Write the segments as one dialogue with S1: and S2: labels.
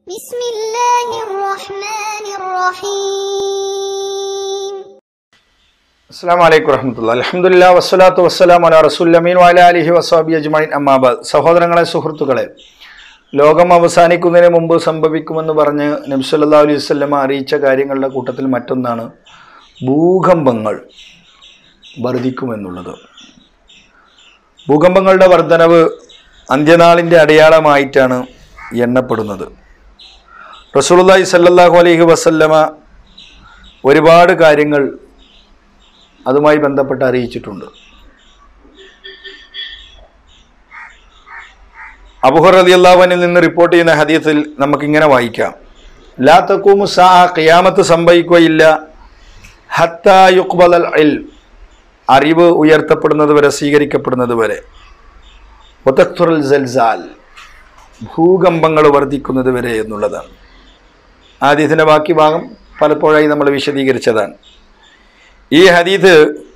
S1: بسم الله الرحمن الرحيم
S2: അസ്സാം വലൈക്കും വറഹമത്തുള്ള അലഹമുല്ല വസ്സലാത്തു വസ്സലാം അല റസൂല്ലമീൻ വാല അലിഹി വസാബി അജ്മൈൻ അമ്മാബാദ് സഹോദരങ്ങളെ സുഹൃത്തുക്കളെ ലോകം അവസാനിക്കുന്നതിന് മുമ്പ് സംഭവിക്കുമെന്ന് പറഞ്ഞ് നബ്സല്ലാ അലൈഹി വസ്ലമ അറിയിച്ച കാര്യങ്ങളുടെ കൂട്ടത്തിൽ മറ്റൊന്നാണ് ഭൂകമ്പങ്ങൾ വർദ്ധിക്കുമെന്നുള്ളത് ഭൂകമ്പങ്ങളുടെ വർധനവ് അന്ത്യനാളിൻ്റെ അടയാളമായിട്ടാണ് എണ്ണപ്പെടുന്നത് റസൂലുള്ളാഹി സല്ലല്ലാഹു അലൈഹി വസല്ലമ ഒരുപാട് കാര്യങ്ങൾ അതുമായി ബന്ധപ്പെട്ട് അറിയിച്ചിട്ടുണ്ട് അബുഹർ റതി അള്ളാഹുവിനിൽ നിന്ന് റിപ്പോർട്ട് ചെയ്യുന്ന ഹദീത്തിൽ നമുക്കിങ്ങനെ വായിക്കാം ലാ തക്കൂമു സാ ഖിയാമത്ത് സംഭവിക്കുകയില്ല ഹത്താ യുക്ബൽ അൽ ഇൽ അറിവ് ഉയർത്തപ്പെടുന്നത് വരെ സ്വീകരിക്കപ്പെടുന്നത് വരെ ഒതക്തുറൽ ജൽസാൽ ഭൂകമ്പങ്ങൾ വർദ്ധിക്കുന്നത് വരെ എന്നുള്ളതാണ് ആദ്യത്തിൻ്റെ ബാക്കി ഭാഗം പലപ്പോഴായി നമ്മൾ വിശദീകരിച്ചതാണ് ഈ ഹദീദ്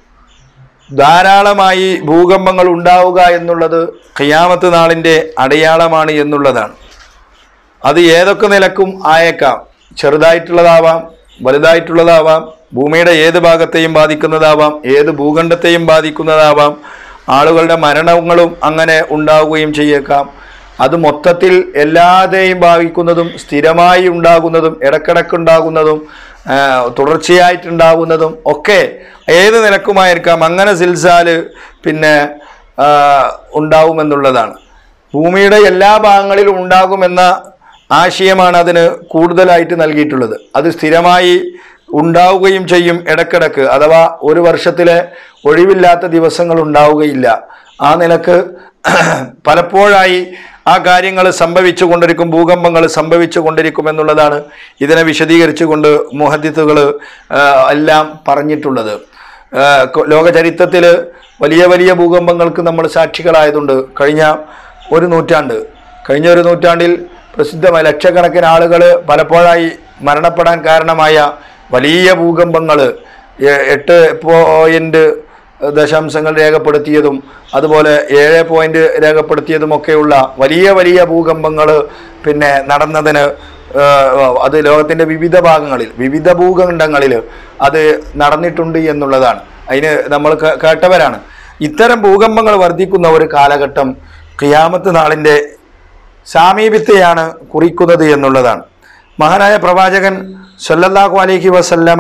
S2: ധാരാളമായി ഭൂകമ്പങ്ങൾ ഉണ്ടാവുക എന്നുള്ളത് ഖിയാമത്ത് നാളിൻ്റെ അടയാളമാണ് എന്നുള്ളതാണ് അത് ഏതൊക്കെ നിലക്കും ആയേക്കാം ചെറുതായിട്ടുള്ളതാവാം വലുതായിട്ടുള്ളതാവാം ഭൂമിയുടെ ഏത് ഭാഗത്തെയും ബാധിക്കുന്നതാവാം ഏത് ഭൂഖണ്ഡത്തെയും ബാധിക്കുന്നതാവാം ആളുകളുടെ മരണങ്ങളും അങ്ങനെ ഉണ്ടാവുകയും ചെയ്യേക്കാം അത് മൊത്തത്തിൽ എല്ലാതെയും ബാധിക്കുന്നതും സ്ഥിരമായി ഉണ്ടാകുന്നതും ഇടക്കിടക്കുണ്ടാകുന്നതും ആ, തുടർച്ചയായിട്ടുണ്ടാകുന്നതും ഒക്കെ ഏത് നിലക്കുമായിരിക്കാം അങ്ങനെ സിൽസാല് പിന്നെ ആ, ഉണ്ടാവുമെന്നുള്ളതാണ് ഭൂമിയുടെ എല്ലാ ഭാഗങ്ങളിലും ഉണ്ടാകുമെന്ന ആശയമാണ് അതിന് കൂടുതലായിട്ട് നൽകിയിട്ടുള്ളത് അത് സ്ഥിരമായി ഉണ്ടാവുകയും ചെയ്യും ഇടക്കിടക്ക് അഥവാ ഒരു വർഷത്തിലെ ഒഴിവില്ലാത്ത ദിവസങ്ങൾ ഉണ്ടാവുകയില്ല ആ നിലക്ക് പലപ്പോഴായി ആ കാര്യങ്ങൾ സംഭവിച്ചു കൊണ്ടിരിക്കും ഭൂകമ്പങ്ങൾ സംഭവിച്ചു കൊണ്ടിരിക്കും എന്നുള്ളതാണ് ഇതിനെ വിശദീകരിച്ചുകൊണ്ട് മുഹദ്ദിത്തുകൾ എല്ലാം പറഞ്ഞിട്ടുള്ളത് ആ, കൊ- ലോക ചരിത്രത്തിൽ വലിയ വലിയ ഭൂകമ്പങ്ങൾക്ക് നമ്മൾ സാക്ഷികളായതുണ്ട് കഴിഞ്ഞ ഒരു നൂറ്റാണ്ട് കഴിഞ്ഞ ഒരു നൂറ്റാണ്ടിൽ പ്രസിദ്ധമായ ലക്ഷക്കണക്കിന് ആളുകൾ പലപ്പോഴായി മരണപ്പെടാൻ കാരണമായ വലിയ ഭൂകമ്പങ്ങൾ എട്ട് പോയിന്റ് ദശാംശങ്ങൾ രേഖപ്പെടുത്തിയതും അതുപോലെ ഏഴ് പോയിന്റ് രേഖപ്പെടുത്തിയതുമൊക്കെയുള്ള വലിയ വലിയ ഭൂകമ്പങ്ങൾ പിന്നെ നടന്നതിന് ഏഹ്, അത് ലോകത്തിൻ്റെ വിവിധ ഭാഗങ്ങളിൽ വിവിധ ഭൂഖണ്ഡങ്ങളിൽ അത് നടന്നിട്ടുണ്ട് എന്നുള്ളതാണ് അതിന് നമ്മൾ കേ- കേട്ടവരാണ് ഇത്തരം ഭൂകമ്പങ്ങൾ വർദ്ധിക്കുന്ന ഒരു കാലഘട്ടം ഖിയാമത്ത് നാളിൻ്റെ സാമീപ്യത്തെയാണ് കുറിക്കുന്നത് എന്നുള്ളതാണ് മഹാനായ പ്രവാചകൻ സല്ലല്ലാഹു അലൈഹി വസല്ലമ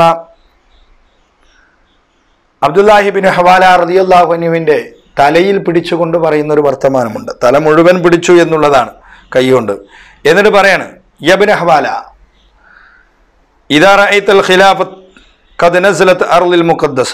S2: അബ്ദുല്ലാഹിബിൻ ഹവാല റതിയുല്ലാഹുനുവിൻ്റെ തലയിൽ പിടിച്ചുകൊണ്ട് പറയുന്ന ഒരു വർത്തമാനമുണ്ട് തല മുഴുവൻ പിടിച്ചു എന്നുള്ളതാണ് കൈകൊണ്ട് എന്നിട്ട് പറയാണ് യബിൻ ഹവാല ഇതാ റഅയ്തൽ ഖിലാഫത്ത് ഖദ് നസലത്ത് അർളിൽ മുഖദ്ദസ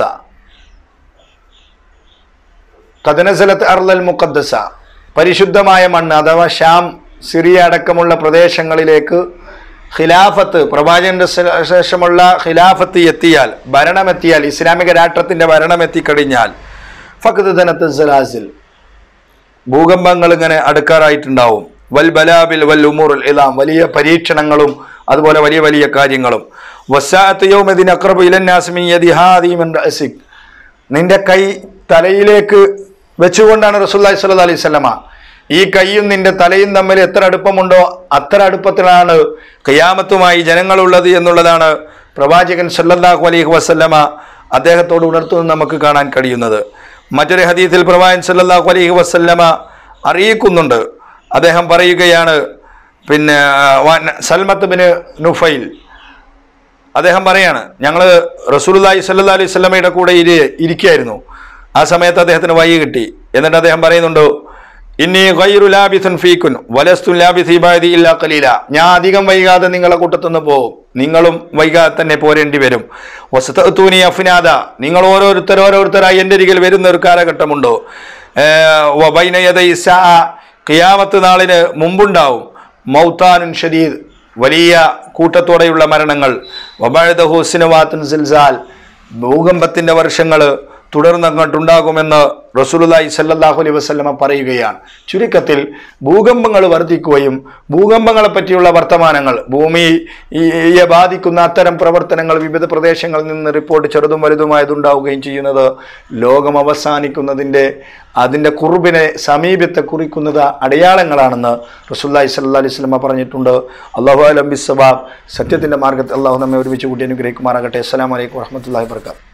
S2: ഖദ് നസലത്ത് അർളിൽ മുഖദ്ദസ പരിശുദ്ധമായ മണ്ണ് അഥവാ ഷാം സിറിയ അടക്കമുള്ള പ്രദേശങ്ങളിലേക്ക് ഖിലാഫത്ത് പ്രവാചകന്റെ ശേ- ശേഷമുള്ള ഖിലാഫത്ത് എത്തിയാൽ ഭരണമെത്തിയാൽ ഇസ്ലാമിക രാഷ്ട്രത്തിന്റെ ഭരണം എത്തിക്കഴിഞ്ഞാൽ ഫഖദ് ധനത്ത് സലാസിൽ ഭൂകമ്പങ്ങൾ ഇങ്ങനെ അടുക്കാറായിട്ടുണ്ടാവും വൽ ബലാബിൽ വൽ ഉമൂറുൽ ഇലാം വലിയ പരീക്ഷണങ്ങളും അതുപോലെ വലിയ വലിയ കാര്യങ്ങളും വസാഅത്ത് യൗമദിൻ അഖ്റബു ഇലന്നാസ് മിൻ യദി ഹാദി മിൻ റഅസിക് നിന്റെ കൈ തലയിലേക്ക് വെച്ചുകൊണ്ടാണ് റസൂലുള്ളാഹി സ്വല്ലല്ലാഹി അലൈഹി വസല്ലമ ഈ കൈയും നിന്റെ തലയും തമ്മിൽ എത്ര അടുപ്പമുണ്ടോ അത്ര അടുപ്പത്തിലാണ് ഖിയാമത്തുമായി ജനങ്ങളുള്ളത് എന്നുള്ളതാണ് പ്രവാചകൻ സല്ലല്ലാഹു അലൈഹി വസല്ലമ അദ്ദേഹത്തോട് ഉണർത്തുന്നത് നമുക്ക് കാണാൻ കഴിയുന്നത് മറ്റൊരു ഹദീസിൽ പ്രവാചകൻ സല്ലല്ലാഹു അലൈഹി വസല്ലമ അറിയിക്കുന്നുണ്ട് അദ്ദേഹം പറയുകയാണ് പിന്നെ വൻ- സൽമത്ത് ബിന് നുഫൈൽ അദ്ദേഹം പറയാണ് ഞങ്ങൾ റസൂലുള്ളാഹി സ്വല്ലല്ലാഹി അലൈഹി വസല്ലമയുടെ കൂടെ ഇരി ഇരിക്കുകയായിരുന്നു ആ സമയത്ത് അദ്ദേഹത്തിന് വൈകി കിട്ടി എന്നിട്ട് അദ്ദേഹം പറയുന്നുണ്ട് ഇന്നി ഗൈറു ലാബിസുൻ ഫീക്കുൻ വലസ്തു ലാബിസി ബാദി ഇല്ലാ ഖലീല ഞാൻ അധികം വൈകാതെ നിങ്ങളെ കൂട്ടത്തുനിന്ന് പോകും നിങ്ങളും വൈകാതെ തന്നെ പോരേണ്ടി വരും വസ്തൂനി അഫ്നാദ നിങ്ങൾ ഓരോരുത്തർ ഓരോരുത്തരായി എൻ്റെ അരികിൽ വരുന്ന ഒരു കാലഘട്ടമുണ്ടോ ഏർ വബൈന യദൈ സാ ഖിയാമത്ത് നാളിന് മുമ്പുണ്ടാവും മൗത്താനുൻ ഷദീദ് വലിയ കൂട്ടത്തോടെയുള്ള മരണങ്ങൾ വബാഴദഹു സിനവാത്തുൻ സിൽസാൽ ഭൂകമ്പത്തിൻ്റെ വർഷങ്ങൾ തുടർന്ന് അങ്ങോട്ടുണ്ടാകുമെന്ന് റസൂലുല്ലാഹി സല്ലല്ലാഹു അലൈഹി വസല്ലമ പറയുകയാണ് ചുരുക്കത്തിൽ ഭൂകമ്പങ്ങൾ വർദ്ധിക്കുകയും ഭൂകമ്പങ്ങളെ പറ്റിയുള്ള വർത്തമാനങ്ങൾ ഭൂമിയെ ബാധിക്കുന്ന അത്തരം പ്രവർത്തനങ്ങൾ വിവിധ പ്രദേശങ്ങളിൽ നിന്ന് റിപ്പോർട്ട് ചെറുതും വലുതുമായതുണ്ടാവുകയും ചെയ്യുന്നത് ലോകം അവസാനിക്കുന്നതിൻ്റെ അതിൻ്റെ കുറുബിനെ സമീപത്തെ കുറിക്കുന്നത് അടയാളങ്ങളാണെന്ന് റസൂല്ലാഹി സല്ലല്ലാഹു അലൈഹി വസല്ലമ പറഞ്ഞിട്ടുണ്ട് അള്ളാഹു അലം ബിസ്സബാബ് സത്യത്തിൻ്റെ മാർഗത്തിൽ അള്ളാഹു നമ്മെ ഒരുമിച്ച് കൂട്ടി അനുഗ്രഹിക്കുമാറാകട്ടെ അസ്സലാമു അലൈക്കും വറഹ്മത്തുള്ളാഹി വർക്കാത്തു